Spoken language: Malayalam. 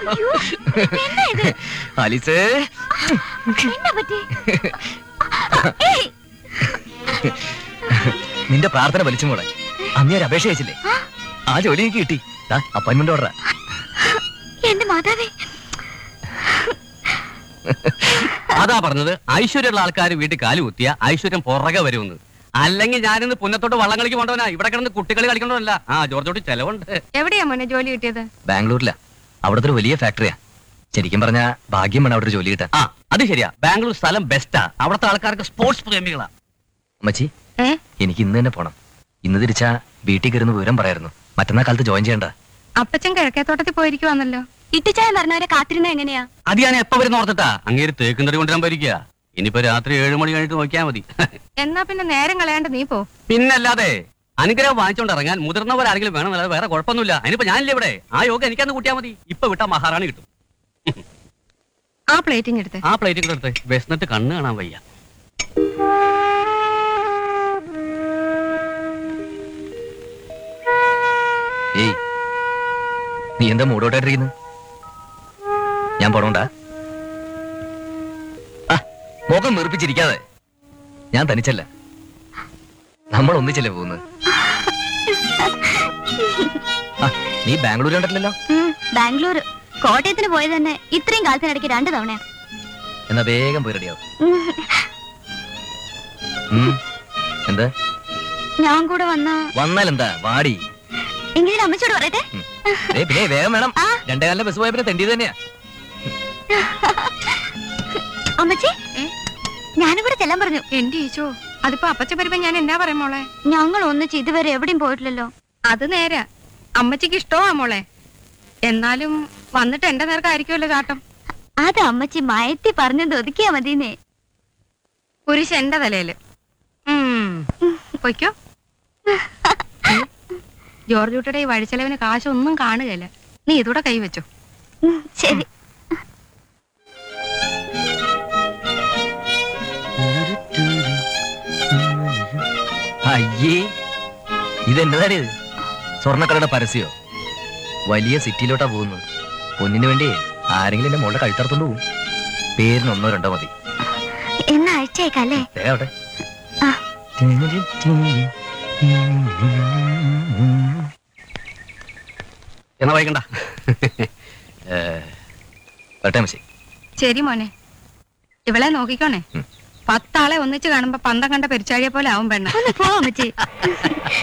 അയ്യോ, എന്താ ഇത്? ആലിസ് എന്നാ പറ്റി? ഏയ്, നിന്റെ പ്രാർത്ഥന വലിച്ചു മോളെ അന്ന് ഒരു അപേക്ഷ അയച്ചില്ലേ ആ ജോലി എനിക്ക് കിട്ടി അപ്പോയിന്റ്മെന്റ് ഓർഡറാ എന്റെ മാതാവേ അതാ പറഞ്ഞത് ഐശ്വര്യമുള്ള ആൾക്കാർ വീട്ടിൽ കാല് കുത്തിയ ഐശ്വര്യം പുറകെ വരുമെന്ന് അല്ലെങ്കിൽ ഞാനിന്ന് പുന്നത്തോട്ട് വള്ളം കളിക്ക് കൊണ്ടവനാ ഇവിടെ കിടന്ന് കുട്ടികളി കളിക്കണമല്ല ആ ജോർജോട്ട് ചെലവുണ്ട് എവിടെയാ മോനെ ജോലി കിട്ടിയത് ബാംഗ്ലൂരിലാ അവിടുത്തെ ഒരു വലിയ ഫാക്ടറിയാ ശരിക്കും പറഞ്ഞ ഭാഗ്യം വേണം അവിടെ ഒരു ജോലി കിട്ടാൻ ആ അത് ശരിയാ ബാംഗ്ലൂർ സ്ഥലം ബെസ്റ്റാ അവിടുത്തെ ആൾക്കാർക്ക് സ്പോർട്സ് പ്രേമികളാ അമ്മച്ചി ഏ എനിക്ക് ഇന്ന് തന്നെ പോണം ഇന്ന് തിരിച്ചാ വീട്ടിൽ കയറുന്ന വിവരം പറയായിരുന്നു മറ്റന്നാ കാലത്ത് ജോയിൻ ചെയ്യണ്ട അപ്പച്ചൻ കിഴക്കേത്തോട്ടത്തിൽ പോയിരിക്കുവാന്നല്ലോ ഇട്ടിച്ചായ പറഞ്ഞവരെ കാത്തിരുന്ന എങ്ങനെയാ അത് ഞാൻ എപ്പോ വരുന്ന ഓർത്തിട്ടാ അങ്ങേര് തേക്കും തറി കൊണ്ടുവരാൻ പോയിരിക്കുക ഇനിയിപ്പോ രാത്രി ഏഴ് മണി കഴിഞ്ഞിട്ട് നോക്കിയാ മതി എന്നാ പിന്നെ നേരം കളയാണ്ട് നീ പോ പിന്നല്ലാതെ അനുഗ്രഹം വാങ്ങിച്ചോണ്ട് ഇറങ്ങാൻ മുതിർന്നവരാരെങ്കിലും വേണമെന്നല്ലാതെ വേറെ കുഴപ്പമൊന്നുമില്ല അതിനിപ്പോ ഞാനില്ലേ ഇവിടെ ആ യോഗ എനിക്കന്ന് കൂട്ടിയാൽ മതി ഇപ്പൊ വിട്ടാ മഹാറാണി കിട്ടും ആ പ്ലേറ്റിംഗ് എടുത്ത് ആ പ്ലേറ്റ് കൂടെ എടുത്ത് വിശന്നിട്ട് കണ്ണ് കാണാൻ വയ്യ ഏയ് നീ എന്താ മൂടോട്ടായിട്ടിരിക്കുന്നു ഞാൻ പോണോണ്ടാ ആ, മുഖം വീർപ്പിച്ചിരിക്കാതെ ഞാൻ തനിച്ചല്ല നമ്മൾ ഒന്നിച്ചല്ലേ പോകുന്നത് ആ, നീ ബാംഗ്ലൂർ കണ്ടിട്ടില്ലല്ലോ ഉം, ബാംഗ്ലൂർ കോട്ടയത്തിന് പോയത് തന്നെ ഇത്രയും കാലത്തിനിടയ്ക്ക് രണ്ടു തവണ എന്നാ വേഗം പോയി റെഡിയാവും ഉം. എന്താ ഞാൻ കൂടെ വന്ന വന്നാൽ എന്താ വാടി എങ്കിലും അമ്മച്ചോട് പറയട്ടെ ഉം. ഏയ് പിന്നെ വേഗം വേണം ആ. രണ്ടേ കാലിലെ ബസ് പോയ പിന്നെ തെണ്ടിയത് തന്നെയാ അമ്മച്ചി ഏ? ഞാനും കൂടെ ചെല്ലാൻ പറഞ്ഞു എന്റെ ഈശോ അതിപ്പോ അപ്പച്ച വരുമ്പോ ഞാൻ എന്നാ പറയാം മോളെ ഞങ്ങൾ ഒന്നിച്ച് ഇതുവരെ എവിടെയും പോയിട്ടില്ലല്ലോ അത് നേരാ അമ്മച്ചിക്ക് ഇഷ്ടമാ മോളെ എന്നാലും വന്നിട്ട് എന്റെ നേർക്കായിരിക്കുമല്ലോ ചാട്ടം അത് അമ്മച്ചി മയത്തി പറഞ്ഞത് ഒതുക്കിയാ മതിന്നേ കുരിശ് എന്റെ തലയില് ഉം. പൊയ്ക്കോ ജോർജ് കുട്ടിയുടെ ഈ വഴിച്ചെലവിന് കാശൊന്നും കാണുകയില്ല നീ ഇതൂടെ കൈവച്ചോ ഉം, ശരി അയ്യേ ഇതെന്നതാണ് ഇത് സ്വർണ്ണക്കടയുടെ പരസ്യോ വലിയ സിറ്റിയിലോട്ടാ പോകുന്നത് പൊന്നിന് വേണ്ടി ആരെങ്കിലും എന്റെ മോളുടെ കഴുത്തറത്തോണ്ട് പോകും പേരിന് ഒന്നോ രണ്ടോ മതി എന്നാ അയച്ചേക്കല്ലേ ദേ അവിടെ ആ. എന്നാ വൈകണ്ട ഏ, വരട്ടെ അമ്മച്ചി ശരി മോനെ ഇവളെ നോക്കിക്കോണേ ഉം. പത്താളെ ഒന്നിച്ച് കാണുമ്പോ പന്തം കണ്ട പെരിച്ചാഴിയെ പോലെ ആവും പെണ്ണ ഒന്ന് പോ അമ്മച്ചി